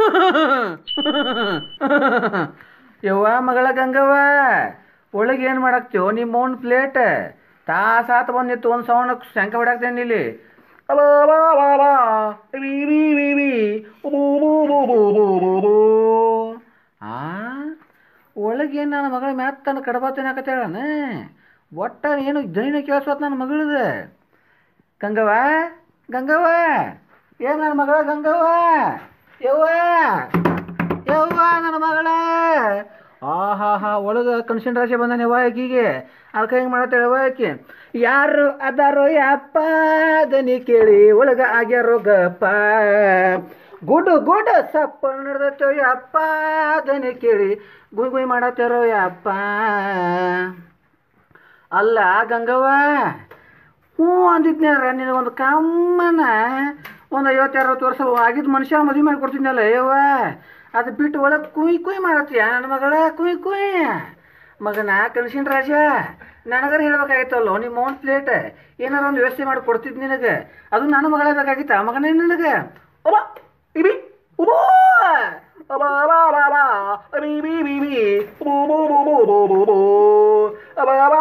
ಯವ್ವ ಮಗಳ ಗಂಗವ್ವ ಒಳಗೆ ಏನು ಮಾಡಾಕ್ತೀವೋ ನಿಮ್ಮ ಓನ್ ಪ್ಲೇಟ್ ತಾಸಾತ ಬಂದಿತ್ತು ಒಂದು ಸೌಂಡ್ ಶಂಕ ಹೊಡಾಕ್ತೇನೆ ಇಲ್ಲಿ ಅಲೋ ಅಲೋ ಅಲೋ ಅಲೋ. ಬೀ ಬೀ ಬೀ ಬೀ. ಬೂ ಬೂ ಬೂ ಬೂ ಬೂ ಬೂ ಬೂ. ಆ ಒಳಗೇನು ನನ್ನ ಮಗಳ ಮ್ಯಾತ್ ತನ್ನ ಕಡಬಾತೇನೆ ಹಾಕತ್ತೇಳನ ಒಟ್ಟ ಏನು ದನಿನ ಕೇಳಿಸ್ವತ್ ನನ್ನ ಮಗಳದ ಗಂಗವ್ವ ಗಂಗವ್ವ ಏನು ನನ್ನ ಮಗಳ ಗಂಗವ್ವ ಯವ್ವ ಯವ್ವ ನನ್ನ ಮಗಳ ಆ ಹಾ ಹಾ ಒಳಗೆ ಕನ್ಸಿನ್ ರಾಶಿ ಬಂದಾನೆ ಯವ್ವ ಆಕಿಗೆ ಅದಕ್ಕೆ ಹೆಂಗೆ ಮಾಡತ್ತೇಳ ಯವ್ವ ಆಕಿ ಯಾರು ಅದಾರೋ ಯಪ್ಪ ದನಿ ಕೇಳಿ ಒಳಗ ಆಗ್ಯಾರೋ ಗಪ್ಪ ಗುಡು ಗುಡು ಸಪ್ಪ ನಡೆದತ್ತೋ ಯಪ್ಪ ದನಿ ಕೇಳಿ ಗುಯ್ ಗುಯ್ ಮಾಡತ್ತೇರೋ ಯಪ್ಪ ಅಲ್ಲ ಗಂಗವ್ವ ಹ್ಞೂ ಅಂದಿದ್ನ್ಯಾರ ನಿನಗೊಂದು ಕಮ್ಮನ ಒಂದು ಐವತ್ತು ಅರವತ್ತು ವರ್ಷ ಆಗಿದ್ದ ಮನುಷ್ಯ ಮದುವೆ ಮಾಡಿ ಕೊಡ್ತಿದ್ನಲ್ಲ ಯವ್ವ ಅದು ಬಿಟ್ಟು ಒಳಗೆ ಕುಯ್ ಕುಯ್ ಮಾಡತ್ತೀಯ ನನ್ನ ಮಗಳ ಕುಯ್ ಕುಯ್ ಮಗನ ಕನಸಿನ ರಾಜ ನನಗರ ಹೇಳ್ಬೇಕಾಗಿತ್ತಲ್ಲೋ ನಿಮ್ಮ ಓನ್ ಪ್ಲೇಟ್ ಏನಾರ ಒಂದು ವ್ಯವಸ್ಥೆ ಮಾಡಿ ಕೊಡ್ತಿದ್ ನಿನಗೆ ಅದು ನನ್ನ ಮಗಳೇ ಬೇಕಾಗಿತ್ತ ಮಗನೇ ನನಗೆ ಒಬ್ಬ ಇಬಿ ಉಬೋ ಅಬ ಅಬ ಅಬ ಅಬ ಅಬಿ ಬಿ ಬಿ ಬಿ ಬೂ ಬೂ ಬೂ ಬೂ ಬೂ ಬೂ ಬೂ ಅಬ ಅಬ